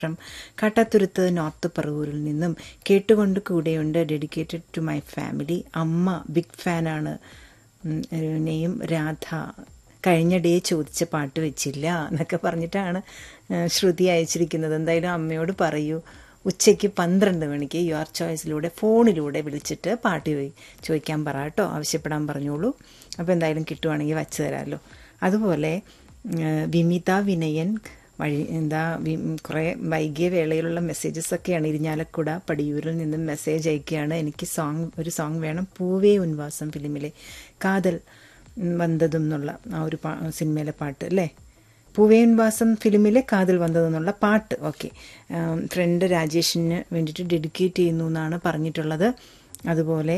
from കാട്ടാത്തുരുത്ത് north പറവൂരിൽ നിന്നും കേട്ടുകൊണ്ട് കൂടെയുണ്ട് ഡെഡിക്കേറ്റഡ് ടു മൈ ഫാമിലി അമ്മ ബിഗ് ഫാനാണ് നെയും രാധ കഴിഞ്ഞ ഡേ ചോദിച്ച പാട്ട് വെച്ചില്ല എന്നൊക്കെ പറഞ്ഞിട്ടാണ് ശ്രുതി അയച്ചിരിക്കുന്നത് എന്തായാലും അമ്മയോട് പറയൂ ഉച്ചയ്ക്ക് പന്ത്രണ്ട് മണിക്ക് യു ആർ ചോയ്സിലൂടെ ഫോണിലൂടെ വിളിച്ചിട്ട് പാട്ട് ചോദിക്കാൻ പറ കേട്ടോ ആവശ്യപ്പെടാൻ പറഞ്ഞോളൂ അപ്പോൾ എന്തായാലും കിട്ടുവാണെങ്കിൽ വച്ചു തരാമല്ലോ അതുപോലെ വിമിത വിനയൻ വഴി എന്താ കുറേ വൈകിയ വേളയിലുള്ള മെസ്സേജസ് ഒക്കെയാണ് ഇരിഞ്ഞാലക്കുട പടിയൂരിൽ നിന്നും മെസ്സേജ് അയക്കുകയാണ് എനിക്ക് സോങ് ഒരു സോങ് വേണം പൂവേ ഉൻവാസം ഫിലിമിലെ കാതൽ വന്നതും എന്നുള്ള ആ ഒരു പാ സിനിമയിലെ പാട്ട് അല്ലേ പൂവേ ഉൻവാസം ഫിലിമിലെ കാതൽ വന്നതെന്നുള്ള പാട്ട് ഓക്കെ ഫ്രണ്ട് രാജേഷിന് വേണ്ടിയിട്ട് ഡെഡിക്കേറ്റ് ചെയ്യുന്നു എന്നാണ് പറഞ്ഞിട്ടുള്ളത് അതുപോലെ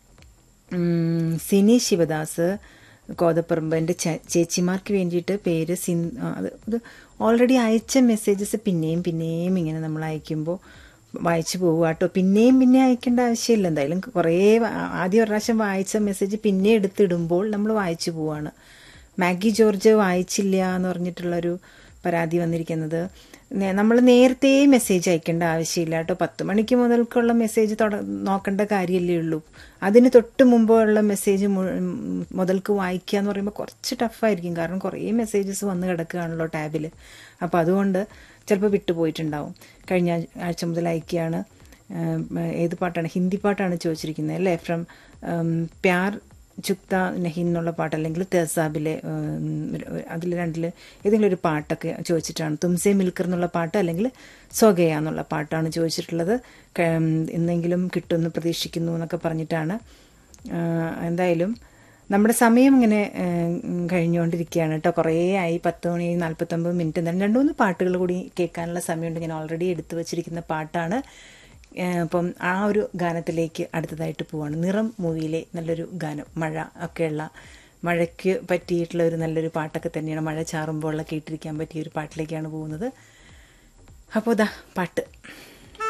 സിനി ശിവദാസ് കോതപ്പറമ്പ് എൻ്റെ ചേച്ചിമാർക്ക് വേണ്ടിയിട്ട് പേര് സിൻ അത് ഇത് ഓൾറെഡി അയച്ച മെസ്സേജസ് പിന്നെയും പിന്നെയും ഇങ്ങനെ നമ്മൾ അയക്കുമ്പോൾ വായിച്ചു പോകുക കേട്ടോ പിന്നെയും പിന്നെ അയക്കേണ്ട ആവശ്യമില്ല എന്തായാലും കുറേ ആദ്യം ഒരു പ്രാവശ്യം വായിച്ച മെസ്സേജ് പിന്നെ എടുത്തിടുമ്പോൾ നമ്മൾ വായിച്ചു പോവാണ് മാഗി ജോർജ് വായിച്ചില്ല എന്ന് പറഞ്ഞിട്ടുള്ളൊരു പരാതി വന്നിരിക്കുന്നത് നമ്മൾ നേരത്തെ മെസ്സേജ് അയക്കേണ്ട ആവശ്യമില്ല കേട്ടോ പത്ത് മണിക്ക് മുതൽക്കുള്ള മെസ്സേജ് തുട നോക്കേണ്ട കാര്യമല്ലേ ഉള്ളൂ അതിന് തൊട്ട് മുമ്പുള്ള മെസ്സേജ് മുതൽക്ക് വായിക്കുക എന്ന് പറയുമ്പോൾ കുറച്ച് ടഫായിരിക്കും കാരണം കുറേ മെസ്സേജസ് വന്ന് കിടക്കുകയാണല്ലോ ടാബിൽ അപ്പോൾ അതുകൊണ്ട് ചിലപ്പോൾ വിട്ടുപോയിട്ടുണ്ടാവും കഴിഞ്ഞ ആഴ്ച മുതൽ അയക്കുകയാണ് ഏത് പാട്ടാണ് ഹിന്ദി പാട്ടാണ് ചോദിച്ചിരിക്കുന്നത് അല്ലേ ഫ്രം പ്യാർ ചുക്ത നഹീൻ എന്നുള്ള പാട്ട് അല്ലെങ്കിൽ തെസാബിലെ അതിൽ രണ്ടിൽ ഏതെങ്കിലും ഒരു പാട്ടൊക്കെ ചോദിച്ചിട്ടാണ് തുംസെ മിൽക്കർ എന്നുള്ള പാട്ട് അല്ലെങ്കിൽ സ്വഗയ എന്നുള്ള പാട്ടാണ് ചോദിച്ചിട്ടുള്ളത് എന്തെങ്കിലും കിട്ടുമെന്ന് പ്രതീക്ഷിക്കുന്നു എന്നൊക്കെ പറഞ്ഞിട്ടാണ് എന്തായാലും നമ്മുടെ സമയം ഇങ്ങനെ കഴിഞ്ഞുകൊണ്ടിരിക്കുകയാണ് കേട്ടോ കുറേ ആയി പത്ത് മണി നാൽപ്പത്തൊമ്പത് മിനിറ്റ് എന്തായാലും രണ്ട് മൂന്ന് പാട്ടുകൾ കൂടി കേൾക്കാനുള്ള സമയമുണ്ട് ഞാൻ ഓൾറെഡി എടുത്തു വച്ചിരിക്കുന്ന പാട്ടാണ് അപ്പം ആ ഒരു ഗാനത്തിലേക്ക് അടുത്തതായിട്ട് പോവാണ് നിറം മൂവിയിലെ നല്ലൊരു ഗാനം മഴ ഒക്കെയുള്ള മഴയ്ക്ക് പറ്റിയിട്ടുള്ള ഒരു നല്ലൊരു പാട്ടൊക്കെ തന്നെയാണ് മഴ ചാറുമ്പോൾ കേട്ടിരിക്കാൻ പറ്റിയ ഒരു പാട്ടിലേക്കാണ് പോകുന്നത് അപ്പോൾ ഇതാ പാട്ട്